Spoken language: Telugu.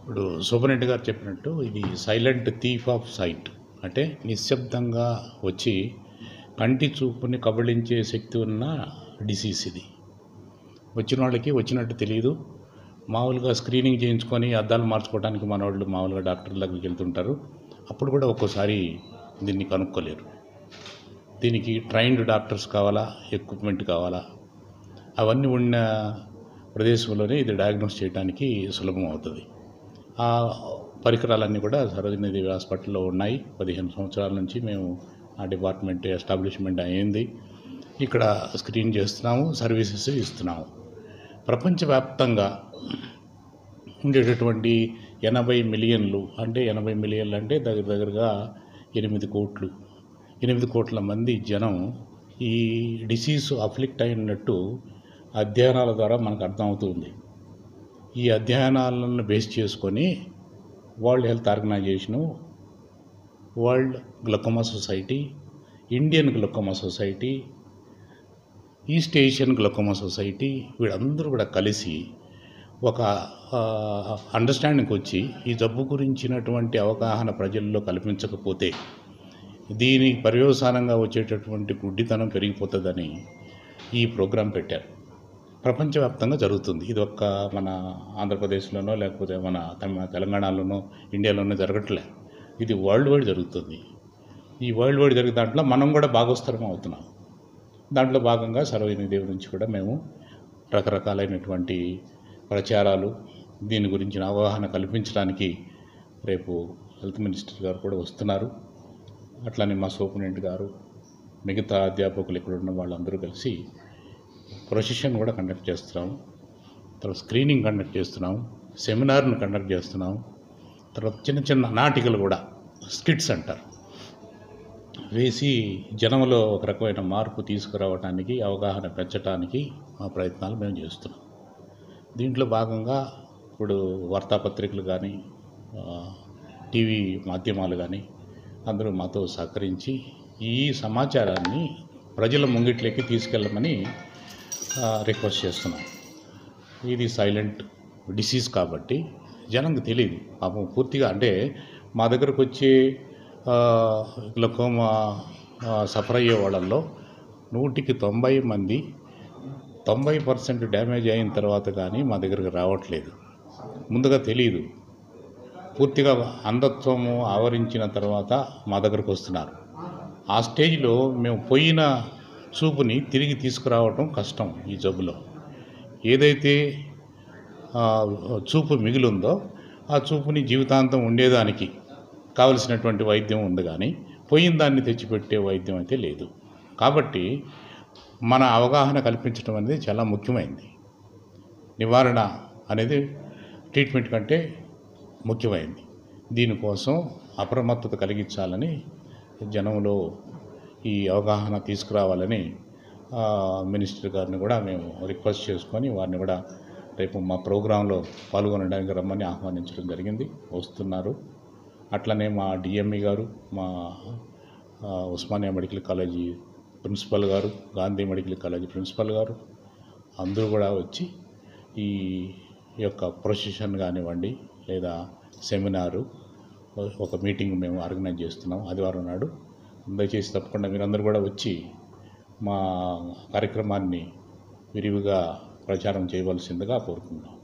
ఇప్పుడు సూపరింటెండెంట్ గారు చెప్పినట్టు ఇది సైలెంట్ థీఫ్ ఆఫ్ సైట్ అంటే నిశ్శబ్దంగా వచ్చి కంటి చూపుని కబళించే శక్తి ఉన్న డిసీజ్ ఇది వచ్చిన వాళ్ళకి వచ్చినట్టు తెలియదు మామూలుగా స్క్రీనింగ్ చేయించుకొని అద్దాలు మార్చుకోవడానికి మన వాళ్ళు మామూలుగా డాక్టర్ దగ్గరికి వెళ్తుంటారు అప్పుడు కూడా ఒక్కోసారి దీన్ని కనుక్కోలేరు దీనికి ట్రైన్డ్ డాక్టర్స్ కావాలా ఎక్విప్మెంట్ కావాలా అవన్నీ ఉన్న ప్రదేశంలోనే ఇది డయాగ్నోస్ చేయడానికి సులభం అవుతుంది ఆ పరికరాలన్నీ కూడా సరోజినీ దేవి హాస్పిటల్లో ఉన్నాయి పదిహేను సంవత్సరాల నుంచి మేము ఆ డిపార్ట్మెంట్ ఎస్టాబ్లిష్మెంట్ అయ్యింది ఇక్కడ స్క్రీన్ చేస్తున్నాము సర్వీసెస్ ఇస్తున్నాము ప్రపంచవ్యాప్తంగా ఉండేటటువంటి ఎనభై మిలియన్లు అంటే ఎనభై మిలియన్లు అంటే దగ్గర దగ్గరగా ఎనిమిది కోట్లు ఎనిమిది కోట్ల మంది జనం ఈ డిసీజ్ అఫ్లిక్ట్ అయినట్టు అధ్యయనాల ద్వారా మనకు అర్థమవుతుంది ఈ అధ్యయనాలను బేస్ చేసుకొని world health organisation world glaucoma society Indian glaucoma society east Asian glaucoma society వీళ్ళందరూ కూడా కలిసి ఒక అండర్స్టాండింగ్కి వచ్చి ఈ జబ్బు గురించినటువంటి అవగాహన ప్రజల్లో కల్పించకపోతే దీని పర్యవసానంగా వచ్చేటటువంటి గుడ్డితనం పెరిగిపోతుందని ఈ ప్రోగ్రాం పెట్టారు ప్రపంచవ్యాప్తంగా జరుగుతుంది ఇది ఒక్క మన ఆంధ్రప్రదేశ్లోనో లేకపోతే మన తమ తెలంగాణలోనో ఇండియాలోనో జరగట్లే ఇది వరల్డ్ వైడ్ జరుగుతుంది ఈ వరల్డ్ వైడ్ జరిగే దాంట్లో మనం కూడా భాగోస్తరం అవుతున్నాం దాంట్లో భాగంగా సరోజినీ దేవి నుంచి కూడా మేము రకరకాలైనటువంటి ప్రచారాలు దీని గురించిన అవగాహన కల్పించడానికి రేపు హెల్త్ మినిస్టర్ గారు కూడా వస్తున్నారు అట్లానే మా సూపరింటెండెంట్ గారు మిగతా అధ్యాపకులు ఇక్కడ ఉన్న వాళ్ళందరూ కలిసి ప్రొసెషన్ కూడా కండక్ట్ చేస్తున్నాము తర్వాత స్క్రీనింగ్ కండక్ట్ చేస్తున్నాము సెమినార్ను కండక్ట్ చేస్తున్నాము తర్వాత చిన్న చిన్న నాటికలు కూడా స్కిట్స్ అంటారు వేసి జనంలో ఒక రకమైన మార్పు తీసుకురావడానికి అవగాహన పెంచడానికి మా ప్రయత్నాలు మేము చేస్తున్నాం దీంట్లో భాగంగా ఇప్పుడు వార్తాపత్రికలు కానీ టీవీ మాధ్యమాలు కానీ అందరూ మాతో సహకరించి ఈ సమాచారాన్ని ప్రజల ముంగిట్లోకి తీసుకెళ్ళమని రిక్వెస్ట్ చేస్తున్నాం ఇది సైలెంట్ డిసీజ్ కాబట్టి జనంకి తెలియదు పాపం పూర్తిగా అంటే మా దగ్గరకు వచ్చే గ్లకోమా సఫర్ అయ్యే వాళ్ళల్లో నూటికి తొంభై మంది తొంభై పర్సెంట్ డ్యామేజ్ అయిన తర్వాత కానీ మా దగ్గరకు రావట్లేదు ముందుగా తెలియదు పూర్తిగా అంధత్వము ఆవరించిన తర్వాత మా దగ్గరకు వస్తున్నారు ఆ స్టేజ్లో మేము పోయిన చూపుని తిరిగి తీసుకురావటం కష్టం ఈ జబ్బులో ఏదైతే చూపు మిగిలిందో ఆ చూపుని జీవితాంతం ఉండేదానికి కావలసినటువంటి వైద్యం ఉంది కానీ పోయిన దాన్ని తెచ్చిపెట్టే వైద్యం అయితే లేదు కాబట్టి మన అవగాహన కల్పించడం అనేది చాలా ముఖ్యమైనది నివారణ అనేది ట్రీట్మెంట్ కంటే ముఖ్యమైనది దీనికోసం అప్రమత్తత కలిగించాలని జనంలో ఈ అవగాహన తీసుకురావాలని మినిస్టర్ గారిని కూడా మేము రిక్వెస్ట్ చేసుకొని వారిని కూడా రేపు మా ప్రోగ్రాంలో పాల్గొనడానికి రమ్మని ఆహ్వానించడం జరిగింది వస్తున్నారు అట్లనే మా డిఎంఈ గారు మా ఉస్మానియా మెడికల్ కాలేజీ ప్రిన్సిపల్ గారు గాంధీ మెడికల్ కాలేజీ ప్రిన్సిపల్ గారు అందరూ కూడా వచ్చి ఈ యొక్క ప్రొసెషన్ కానివ్వండి లేదా సెమినారు ఒక మీటింగ్ మేము ఆర్గనైజ్ చేస్తున్నాం ఆదివారం నాడు దయచేసి తప్పకుండా మీరందరూ కూడా వచ్చి మా కార్యక్రమాన్ని విరివిగా ప్రచారం చేయవలసిందిగా కోరుకుంటున్నాం